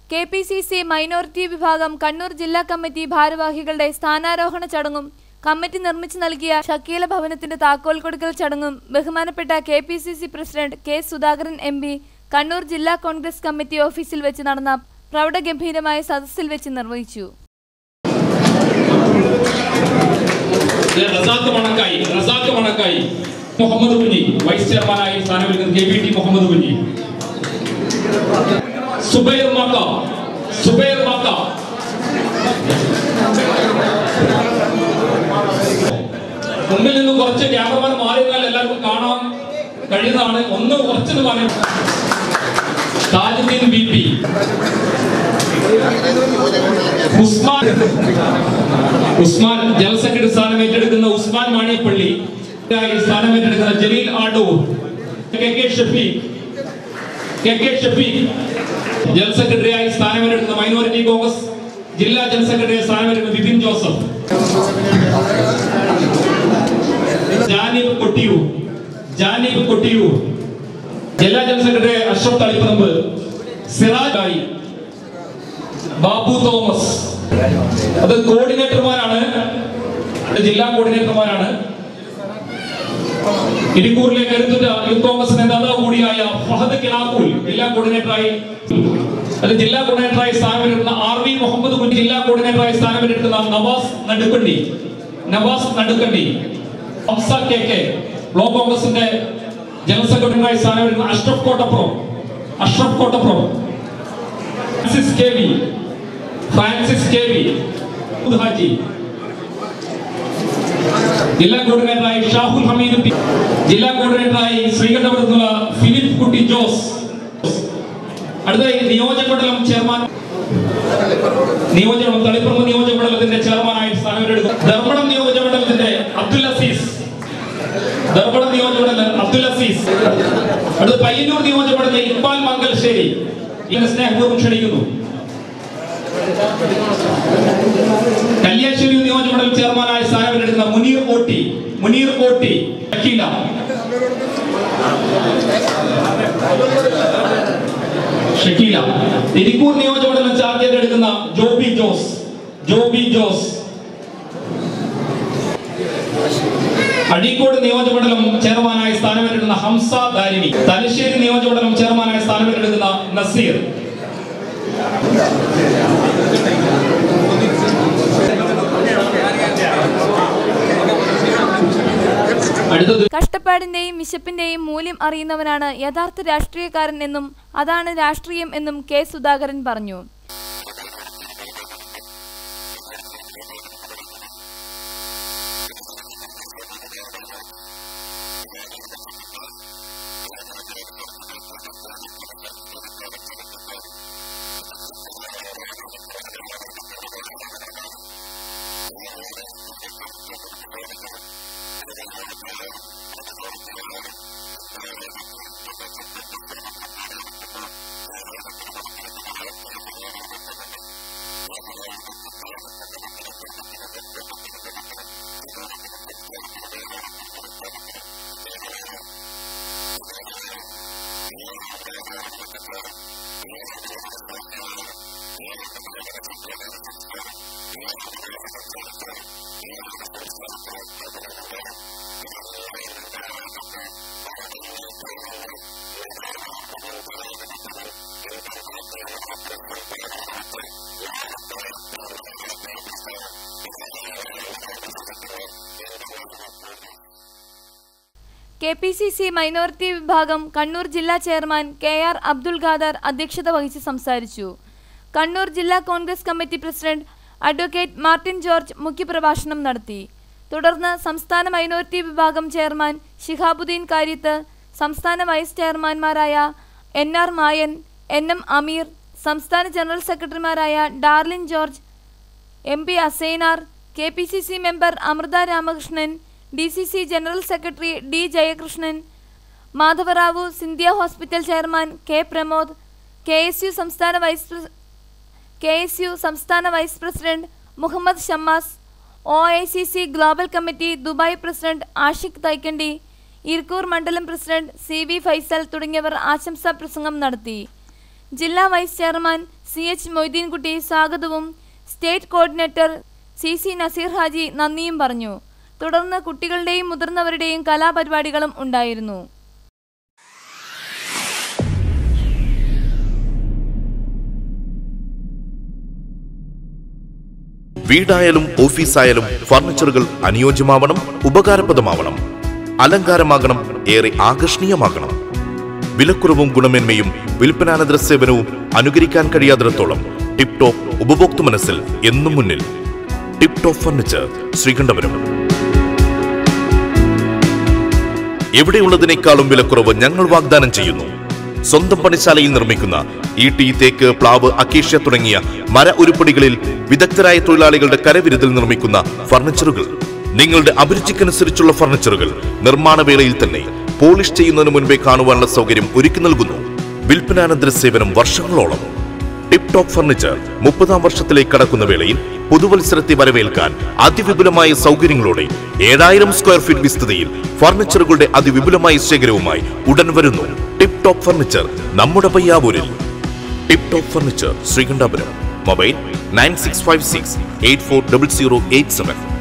K P C C minority വിഭാഗം കണ്ണൂർ ജില്ലാ committee ഭാരവാഹികളുടെ സ്ഥാനാരോഹണ ചടങ്ങും കമ്മിറ്റി നിർമ്മിച്ചു നൽകിയ ഷക്കീല ഭവനത്തിന്റെ താക്കോൽ കൊടുക്കൽ ചടങ്ങും ബഹുമാനപ്പെട്ട K P C C president K Sudhakaran M P Kannur ജില്ലാ കോൺഗ്രസ് കമ്മിറ്റി ഓഫീസിൽ വെച്ച് നടന്ന പ്രൗഢഗംഭീരമായ സദസ്സിൽ വെച്ച് നിർവഹിച്ചു റസാഖ് മണക്കായി റസാഖ് മണക്കായി മുഹമ്മദ് കുഞ്ഞി വൈസ് ചെയർമാനായി സ്ഥാനമേൽക്കുന്ന K V T Muhammad Kunhi Zubair Mecca Zubair Mecca മുന്നിൽ നിന്ന് കുറച്ച് ക്യാമറമാൻ മാറി നിന്നാൽ എല്ലാവർക്കും കാണാൻ കഴിയുന്നതാണ് ഒന്ന് കുറച്ചെന്ന് പറയാം Thajudheen B P Usman Usman general secretary സ്ഥാനം ഏറ്റെടുക്കുന്ന ഉസ്മാൻ മാണിയപ്പള്ളി ആയി സ്ഥാനം ഏറ്റെടുക്കുന്ന Jaleel Adoor K K Shafeeq K K Shafeeq general സെക്രട്ടറിയായി സ്ഥാനം ഏറ്റെടുക്കുന്ന മൈനോറിറ്റി കോൺഗ്രസ് ജില്ലാ ജനറൽ സെക്രട്ടറി സ്ഥാനം ഏറ്റെടുക്കുന്ന ബിപിൻ ജോസഫ് ജാനീബ് കൊട്ടിയൂർ ജാനീബ് കൊട്ടിയൂർ ജില്ലാ ജനറൽ സെക്രട്ടറി അഷ്റഫ് തളിപ്പറമ്പ് സിറാജ് ആയി ബാബു തോമസ് അത് കോർഡിനേറ്റർമാരാണ് അത് ജില്ലാ കോർഡിനേറ്റർമാരാണ് ഇരിക്കൂറിലെ കരുത്തുറ്റ യൂത്ത് കോൺഗ്രസ് നേതാവ് കൂടിയായ ഫഹദ് കിലാക്കൂൽ ജില്ലാ കോർഡിനേറ്ററായി അത് ജില്ലാ കോർഡിനേറ്ററായി സ്ഥാനമേറ്റെടുക്കുന്ന ആർ വി മുഹമ്മദ് കുഞ്ഞി ജില്ലാ കോർഡിനേറ്ററായി സ്ഥാനമേറ്റെടുക്കുന്ന Navas Nadukkandi Navas Nadukkandi Hamza K K block കോൺഗ്രസിന്റെ ജനറൽ സെക്രട്ടറിയായി സ്ഥാനമേറ്റെടുക്കുന്ന Ashraf Kottappuram Ashraf Kottappuram Francis K V Francis K V Haji ജില്ലാ കോർഡിനേറ്ററായി ഷാഹുൽ ഹമീദ് പി ജില്ലാ കോർഡിനേറ്ററായി ശ്രീകണ്ഠപുരത്തുള്ള ഫിലിപ്പ് കുട്ടി ജോസ് അടുത്തതായി നിയോജക മണ്ഡലം ചെയർമാൻ നിയോജക തളിപ്പുറം നിയോജക മണ്ഡലത്തിന്റെ ചെയർമാനായി സ്ഥാനമേറ്റെടുക്കും ധർമ്മടം നിയോജക മണ്ഡലത്തിന്റെ അബ്ദുൽ അസീസ് ധർമ്മടം നിയോജക മണ്ഡലം അബ്ദുൽ അസീസ് അടുത്ത പയ്യന്നൂർ നിയോജക മണ്ഡലത്തിലെ ഇക്ബാൽ മംഗൽശ്ശേരി ഇതിനെ സ്നേഹപൂർവ്വം ക്ഷണിക്കുന്നു കല്യാശ്ശേരി നിയോജകമണ്ഡലം ചെയർമാനായ സ്ഥാനമേറ്റെടുക്കുന്ന മുനീർ ഓട്ടി മുനീർ ഓട്ടി ഷക്കീല ഷക്കീല ഇരിക്കൂർ നിയോജകമണ്ഡലം ചാർജ് ഏറ്റെടുക്കുന്ന ജോബി ജോസ് ജോബി ജോസ് അഴീക്കോട് നിയോജകമണ്ഡലം ചെയർമാനായി സ്ഥാനമേറ്റെടുക്കുന്ന ഹംസ ദാരിമി തലശ്ശേരി നിയോജകമണ്ഡലം ചെയർമാനായി സ്ഥാനമേറ്റെടുക്കുന്ന നസീർ അടുത്തത് കഷ്ടപ്പാടിന്റെയും വിശപ്പിന്റെയും മൂല്യം അറിയുന്നവനാണ് യഥാർത്ഥ രാഷ്ട്രീയക്കാരൻ എന്നും അതാണ് രാഷ്ട്രീയം എന്നും കെ സുധാകരൻ പറഞ്ഞു K P C C minority വിഭാഗം കണ്ണൂർ ജില്ലാ chairman K R Abdul Khader അധ്യക്ഷത വഹിച്ച് സംസാരിച്ചു കണ്ണൂർ ജില്ലാ Congress committee president advocate Martin George മുഖ്യപ്രഭാഷണം നടത്തി തുടർന്ന് സംസ്ഥാന മൈനോറിറ്റി വിഭാഗം ചെയർമാൻ ശിഹാബുദ്ദീൻ കാര്യത്ത് സംസ്ഥാന വൈസ് ചെയർമാൻമാരായ N R Mayan N M Ameer സംസ്ഥാന ജനറൽ സെക്രട്ടറിമാരായ Darlin George M P Asainar K P C C member Amrutha Ramakrishnan D C C general secretary D Jayakrishnan Madhavrao Scindia hospital chairman K Pramod K S U സംസ്ഥാന vice president- K S U സംസ്ഥാന vice president Muhammad Shammas O I C C global committee Dubai president Ashiq Thaikandi Irikkur മണ്ഡലം president C V Faisal തുടങ്ങിയവർ ആശംസാ പ്രസംഗം നടത്തി ജില്ലാ vice chairman C H Moideenkutty സ്വാഗതവും state coordinator C C Naseer Haji നന്ദിയും പറഞ്ഞു തുടർന്ന് കുട്ടികളുടെയും മുതിർന്നവരുടെയും കലാപരിപാടികളും ഉണ്ടായിരുന്നു വീടായാലും ഓഫീസായാലും ഫർണിച്ചറുകൾ അനുയോജ്യമാവണം ഉപകാരപ്രദമാവണം അലങ്കാരമാകണം ഏറെ ആകർഷണീയമാകണം വിലക്കുറവും ഗുണമേന്മയും വിൽപ്പനാനന്തര സേവനവും അനുകരിക്കാൻ കഴിയാത്തിടത്തോളം ടിപ് ടോപ്പ് ഉപഭോക്തൃ മനസ്സിൽ എന്നും മുന്നിൽ ടിപ് ടോപ്പ് ഫർണിച്ചർ ശ്രീകണ്ഠപുരം എവിടെയുള്ളതിനേക്കാളും വിലക്കുറവ് ഞങ്ങൾ വാഗ്ദാനം ചെയ്യുന്നു സ്വന്തം പണിശാലയിൽ നിർമ്മിക്കുന്ന ഈട്ടി തേക്ക് പ്ലാവ് അക്കേഷ്യ തുടങ്ങിയ മര ഉരുപ്പടികളിൽ വിദഗ്ധരായ തൊഴിലാളികളുടെ കരവിരുതിൽ നിർമ്മിക്കുന്ന ഫർണിച്ചറുകൾ നിങ്ങളുടെ അഭിരുചിക്കനുസരിച്ചുള്ള ഫർണിച്ചറുകൾ നിർമ്മാണ വേളയിൽ തന്നെ പോളിഷ് ചെയ്യുന്നതിന് മുൻപേ കാണുവാനുള്ള സൗകര്യം ഒരുക്കി നൽകുന്നു വിൽപ്പനാനന്തര സേവനം വർഷങ്ങളോളം ടിപ് ടോപ്പ് ഫർണിച്ചർ മുപ്പതാം വർഷത്തിലേക്ക് കടക്കുന്ന വേളയിൽ പുതുവത്സരത്തെ വരവേൽക്കാൻ അതിവിപുലമായ സൗകര്യങ്ങളോടെ ഏഴായിരം സ്ക്വയർ ഫീറ്റ് വിസ്തൃതിയിൽ ഫർണിച്ചറുകളുടെ അതിവിപുലമായ ശേഖരവുമായി ഉടൻ വരുന്നു ടിപ് ടോപ്പ് ഫർണിച്ചർ നമ്മുടെ പയ്യാവൂരിൽ tip top furniture Sreekandapuram mobile nine six five six eight four double zero eight seven